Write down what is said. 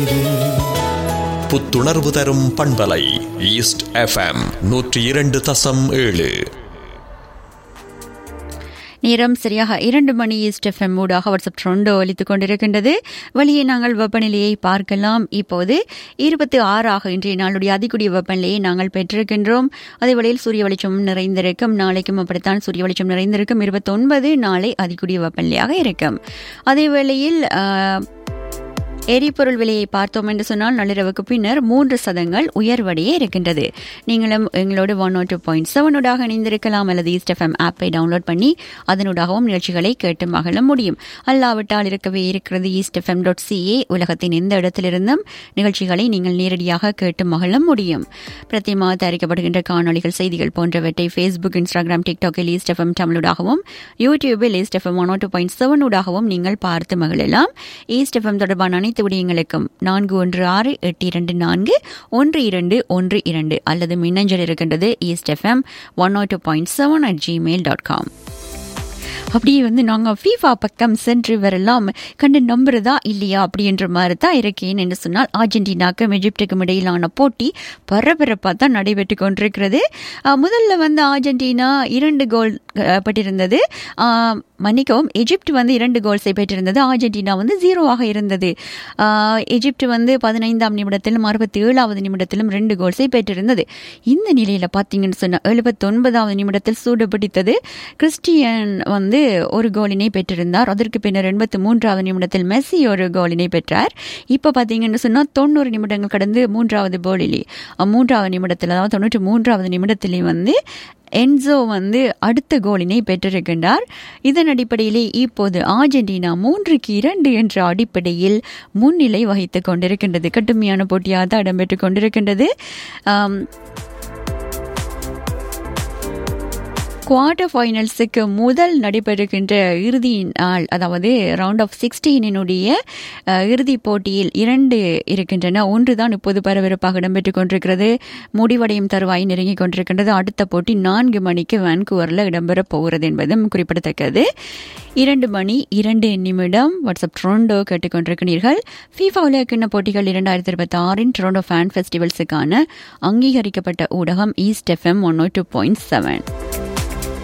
புத்துணர்வு தரும் பண்பலை ஈஸ்ட் எஃப்எம் நூற்றி இரண்டு தசம் ஏழு நேரம் சரியாக இரண்டு மணி ஈஸ்ட் எஃப்எம் ஊடாக வாட்ஸ்அப் ட்ரெண்டோ ஒலித்துக் கொண்டிருக்கின்றது வெளியே நாங்கள் வெப்பநிலையை பார்க்கலாம் இப்போது இருபத்தி ஆறாக இன்றைய நாளுடைய அதிகூடிய வெப்பநிலையை நாங்கள் பெற்றிருக்கின்றோம் அதே வேளையில் சூரிய வெளிச்சம் நிறைந்திருக்கும் நாளைக்கும் அப்படித்தான் சூரிய வெளிச்சம் நிறைந்திருக்கும் இருபத்தொன்பது நாளை அதிகூடிய வெப்பநிலையாக இருக்கும் அதே வேளையில் எரிபொருள் விலையை பார்த்தோம் என்று சொன்னால் நள்ளிரவுக்கு பின்னர் மூன்று சதங்கள் உயர்வடையே இருக்கின்றது நீங்களும் எங்களோடு ஒன் ஓ டூ பாயிண்ட் செவனோடாக இணைந்திருக்கலாம் அல்லது ஈஸ்ட் எஃப்எம் ஆப்பை டவுன்லோட் பண்ணி அதனூடாகவும் நிகழ்ச்சிகளை கேட்டு மகிழ முடியும் அல்லாவிட்டால் இருக்கவே இருக்கிறது ஈஸ்ட் எஃப்எம் டாட் சிஏ உலகத்தின் எந்த இடத்திலிருந்தும் நிகழ்ச்சிகளை நீங்கள் நேரடியாக கேட்டு மகிழ முடியும் பிரத்தியமாக தயாரிக்கப்படுகின்ற காணொலிகள் செய்திகள் போன்றவற்றை ஃபேஸ்புக் இன்ஸ்டாகிராம் டிக்டாக்கில் ஈஸ்ட் எஃப்எம் தமிழூடாகவும் யூடியூபில் East FM one O two point செவனூடாகவும் நீங்கள் பார்த்து மகிழலாம் ஈஸ்ட் எஃப்எம் தொடர்பான அனைத்து விடயங்களுக்கும் நான்கு ஒன்று ஆறு எட்டு இரண்டு நான்கு ஒன்று இரண்டு ஒன்று இரண்டு அல்லது மின்னஞ்சல் இருக்கின்றது East FM one O two point seven at Gmail dot com அப்படியே வந்து நாங்கள் ஃபீஃபா பக்கம் சென்று வரலாம் கண்டு நம்புறதா இல்லையா அப்படின்ற மாதிரி தான் இருக்கேன் என்று சொன்னால் அர்ஜென்டினாக்கும் எஜிப்டுக்கும் இடையிலான போட்டி பரபரப்பாக தான் நடைபெற்று கொண்டிருக்கிறது முதல்ல வந்து அர்ஜென்டினா இரண்டு கோல் பட்டிருந்தது மன்னிக்கவும் எஜிப்ட் வந்து இரண்டு கோல்ஸை பெற்றிருந்தது அர்ஜென்டினா வந்து ஜீரோவாக இருந்தது எஜிப்ட் வந்து பதினைந்தாம் நிமிடத்திலும் அறுபத்தி ஏழாவது நிமிடத்திலும் ரெண்டு கோல்ஸை பெற்றிருந்தது இந்த நிலையில் பார்த்தீங்கன்னு சொன்னால் எழுபத்தொன்பதாவது நிமிடத்தில் சூடு பிடித்தது கிறிஸ்டியன் வந்து ஒரு கோலினை பெற்றிருந்தார் அதற்கு பின்னர் எண்பத்தி மூன்றாவது நிமிடத்தில் மெஸ்ஸி ஒரு கோலினை பெற்றார் இப்போ பார்த்தீங்கன்னு சொன்னால் தொண்ணூறு நிமிடங்கள் கடந்து மூன்றாவது கோலிலே மூன்றாவது நிமிடத்தில் அதாவது தொண்ணூற்றி மூன்றாவது நிமிடத்திலே வந்து என்சோ வந்து அடுத்த கோலினை பெற்றிருக்கின்றார் இதன் அடிப்படையிலே இப்போது அர்ஜென்டினா மூன்றுக்கு இரண்டு என்ற அடிப்படையில் முன்னிலை வகித்துக் கொண்டிருக்கின்றது கடுமையான போட்டியாக தான் இடம்பெற்றுக் கொண்டிருக்கின்றது குவார்டர் ஃபைனல்ஸுக்கு முதல் நடைபெறுகின்ற இறுதி நாள் அதாவது ரவுண்ட் ஆஃப் சிக்ஸ்டீனினுடைய இறுதிப் போட்டியில் இரண்டு இருக்கின்றன ஒன்று தான் இப்போது பரபரப்பாக இடம்பெற்றுக் கொண்டிருக்கிறது முடிவடையும் தருவாய் நெருங்கிக் கொண்டிருக்கின்றது அடுத்த போட்டி நான்கு மணிக்கு வான்கூவரில் இடம்பெறப் போகிறது என்பதும் குறிப்பிடத்தக்கது இரண்டு மணி இரண்டு நிமிடம் வாட்ஸ்அப் ட்ரோண்டோ கேட்டுக்கொண்டிருக்கிறீர்கள் ஃபீஃபா உலகக்கிண்ண போட்டிகள் இரண்டாயிரத்தி இருபத்தி ஆறின் ட்ரோண்டோ ஃபேன் ஃபெஸ்டிவல்ஸுக்கான அங்கீகரிக்கப்பட்ட ஊடகம் East FM one O two point seven